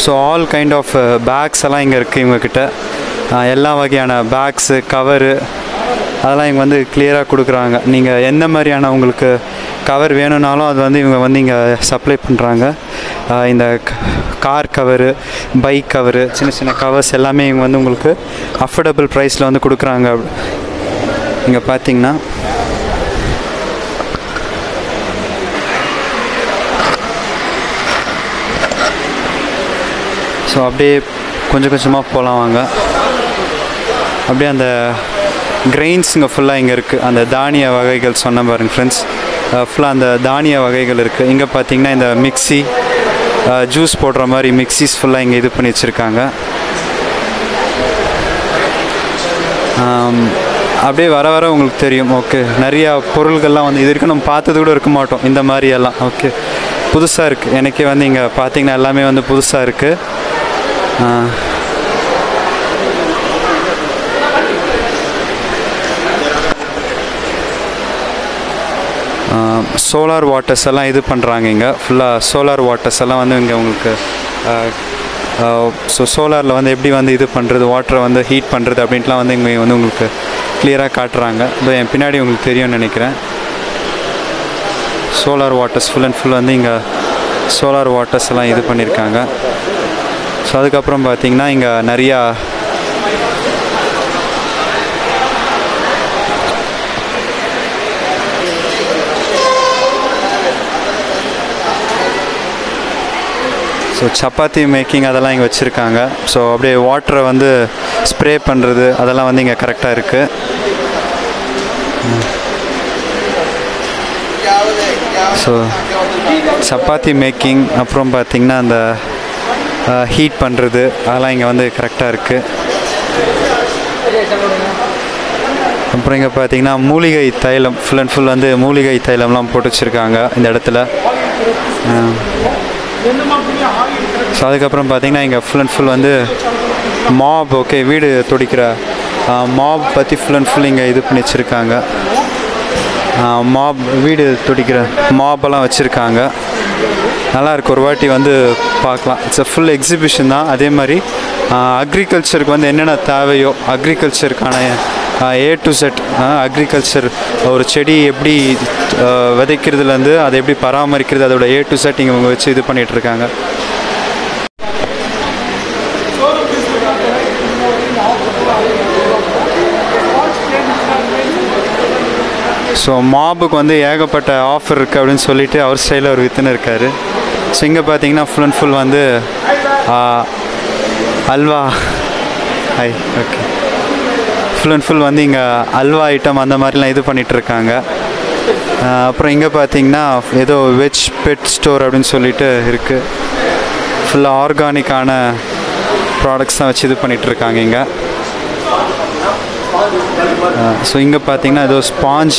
so all kind of bags எல்லாம் இங்கே இருக்குது இவங்கக்கிட்ட எல்லா வகையான பேக்ஸு கவரு அதெல்லாம் இங்கே வந்து கிளியராக கொடுக்குறாங்க நீங்கள் எந்த மாதிரியான உங்களுக்கு கவர் வேணும்னாலும் அது வந்து இவங்க வந்து இங்கே சப்ளை பண்ணுறாங்க இந்த கார் கவரு பைக் கவரு சின்ன சின்ன கவர்ஸ் எல்லாமே இவங்க வந்து உங்களுக்கு அஃபோர்டபுள் ப்ரைஸில் வந்து கொடுக்குறாங்க இங்கே பார்த்தீங்கன்னா ஸோ அப்படியே கொஞ்சம் கொஞ்சமாக போகலாம் வாங்க அப்படியே அந்த கிரெயின்ஸ் இங்கே ஃபுல்லாக இங்கே இருக்குது அந்த தானிய வகைகள் சொன்ன பாருங்க ஃப்ரெண்ட்ஸ் ஃபுல்லாக அந்த தானிய வகைகள் இருக்குது இங்கே பார்த்தீங்கன்னா இந்த மிக்ஸி ஜூஸ் போடுற மாதிரி மிக்சிஸ் ஃபுல்லாக இங்கே இது பண்ணி வச்சுருக்காங்க அப்படியே வர வர உங்களுக்கு தெரியும் ஓகே நிறையா பொருள்கள்லாம் வந்து இது வரைக்கும் நம்ம பார்த்தது கூட இருக்க மாட்டோம் இந்த மாதிரி எல்லாம் ஓகே புதுசாக இருக்குது எனக்கே வந்து இங்கே பார்த்தீங்கன்னா எல்லாமே வந்து புதுசாக இருக்குது சோலார் வாட்டர்ஸ் எல்லாம் இது பண்ணுறாங்க இங்கே ஃபுல்லாக சோலார் வாட்டர்ஸ் எல்லாம் வந்து இங்கே உங்களுக்கு ஸோ சோலாரில் வந்து எப்படி வந்து இது பண்ணுறது வாட்டரை வந்து ஹீட் பண்ணுறது அப்படின்ட்டுலாம் வந்து இங்கே வந்து உங்களுக்கு கிளியராக காட்டுறாங்க இதோ என் பின்னாடி உங்களுக்கு தெரியும்னு நினைக்கிறேன் solar waters full and full வந்து இங்கே சோலார் வாட்டர்ஸ் எல்லாம் இது பண்ணியிருக்காங்க ஸோ அதுக்கப்புறம் பார்த்தீங்கன்னா இங்கே நிறையா ஸோ சப்பாத்தி மேக்கிங் அதெல்லாம் இங்கே வச்சுருக்காங்க ஸோ அப்படியே வாட்டரை வந்து ஸ்ப்ரே பண்ணுறது அதெல்லாம் வந்து இங்கே கரெக்டாக இருக்குது ஸோ சப்பாத்தி மேக்கிங் அப்புறம் பார்த்திங்கன்னா அந்த ஹீட் பண்ணுறது அதெல்லாம் இங்கே வந்து கரெக்டாக இருக்குது அப்புறம் இங்கே பார்த்தீங்கன்னா மூலிகை தைலம் ஃபுல் அண்ட் ஃபுல் வந்து மூலிகை தைலம்லாம் போட்டு வச்சுருக்காங்க இந்த இடத்துல ஸோ அதுக்கப்புறம் பார்த்தீங்கன்னா இங்கே ஃபுல் அண்ட் ஃபுல் வந்து மாப் ஓகே வீடு துடிக்கிற மாப் பற்றி ஃபுல் அண்ட் ஃபுல் இங்கே இது பண்ணி வச்சுருக்காங்க மாப் வீடு துடிக்கிற மாப்பெல்லாம் வச்சுருக்காங்க நல்லா இருக்கு ஒரு வாட்டி வந்து பார்க்கலாம் இட்ஸ் அ ஃபுல் எக்ஸிபிஷன் தான் அதே மாதிரி அக்ரிகல்ச்சருக்கு வந்து என்னென்ன தேவையோ அக்ரிகல்ச்சருக்கான ஏ டு செட் அக்ரிகல்ச்சர் ஒரு செடி எப்படி விதைக்கிறதுலேருந்து அதை எப்படி பராமரிக்கிறது அதோட ஏ டு செட் இங்கே இவங்க வச்சு இது பண்ணிகிட்ருக்காங்க ஸோ மாபுக்கு வந்து ஏகப்பட்ட ஆஃபர் இருக்குது அப்படின்னு சொல்லிட்டு அவர் ஸ்டைலில் ஒரு வித்துன்னு இருக்கார் ஸோ இங்கே பார்த்தீங்கன்னா ஃபுல் அண்ட் ஃபுல் வந்து அல்வா ஹை ஓகே ஃபுல் அண்ட் ஃபுல் வந்து இங்கே அல்வா ஐட்டம் அந்த மாதிரிலாம் இது பண்ணிகிட்ருக்காங்க அப்புறம் இங்கே பார்த்தீங்கன்னா ஏதோ வெஜ் பெட் ஸ்டோர் அப்படின்னு சொல்லிட்டு இருக்குது ஃபுல்லாக ஆர்கானிக்கான ப்ராடக்ட்ஸ் தான் வச்சு இது பண்ணிகிட்ருக்காங்க இங்கே ஸோ இங்கே பார்த்தீங்கன்னா ஏதோ ஸ்பாஞ்ச்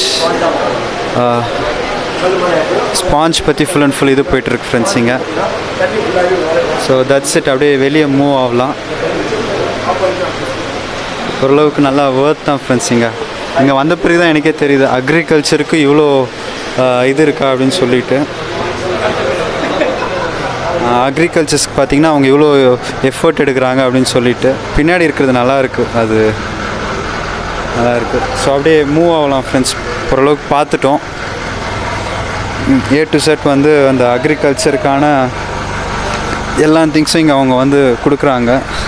ஸ்பாஞ்ச் பற்றி ஃபுல் அண்ட் ஃபுல் இது போயிட்டுருக்கு ஃப்ரெண்ட்ஸ் இங்கே ஸோ தட்ஸ் இட் அப்படியே வெளியே மூவ் ஆகலாம் ஓரளவுக்கு நல்லா ஒர்த் தான் ஃப்ரெண்ட்ஸ் இங்கே இங்கே வந்த பிறகு தான் எனக்கே தெரியுது அக்ரிகல்ச்சருக்கு இவ்வளோ இது இருக்கா அப்படின்னு சொல்லிட்டு அக்ரிகல்ச்சர்ஸ்க்கு பார்த்தீங்கன்னா அவங்க இவ்வளோ எஃபர்ட் எடுக்கிறாங்க அப்படின்னு சொல்லிட்டு பின்னாடி இருக்கிறது நல்லா இருக்குது அது நல்லா இருக்குது ஸோ அப்படியே மூவ் ஆகலாம் ஃப்ரெண்ட்ஸ் ஓரளவுக்கு பார்த்துட்டோம் ஏ டு செட் வந்து அந்த அக்ரிகல்ச்சருக்கான எல்லா திங்ஸும் இங்கே அவங்க வந்து கொடுக்குறாங்க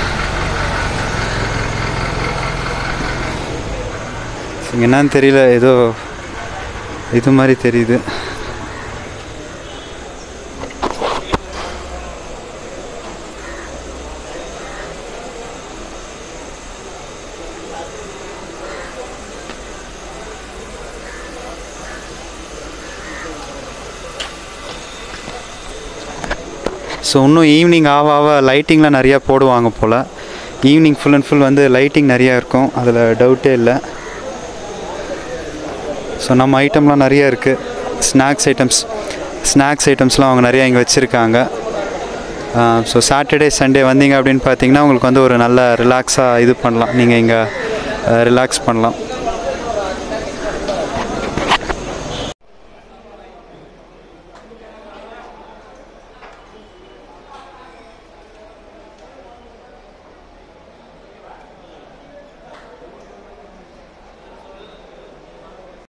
இங்கே என்னன்னு தெரியல ஏதோ இது மாதிரி தெரியுது ஸோ இன்னும் ஈவினிங் ஆக ஆக லைட்டிங்லாம் நிறையா போடுவாங்க போல் ஈவினிங் ஃபுல் அண்ட் ஃபுல் வந்து லைட்டிங் நிறையா இருக்கும் அதில் டவுட்டே இல்லை ஸோ நம்ம ஐட்டம்லாம் நிறையா இருக்குது ஸ்நாக்ஸ் ஐட்டம்ஸ் ஸ்நாக்ஸ் ஐட்டம்ஸ்லாம் அவங்க நிறையா இங்கே வச்சுருக்காங்க ஸோ சாட்டர்டே சண்டே வந்தீங்க அப்படின்னு பார்த்தீங்கன்னா உங்களுக்கு வந்து ஒரு நல்ல ரிலாக்ஸாக இது பண்ணலாம் நீங்கள் இங்கே ரிலாக்ஸ் பண்ணலாம்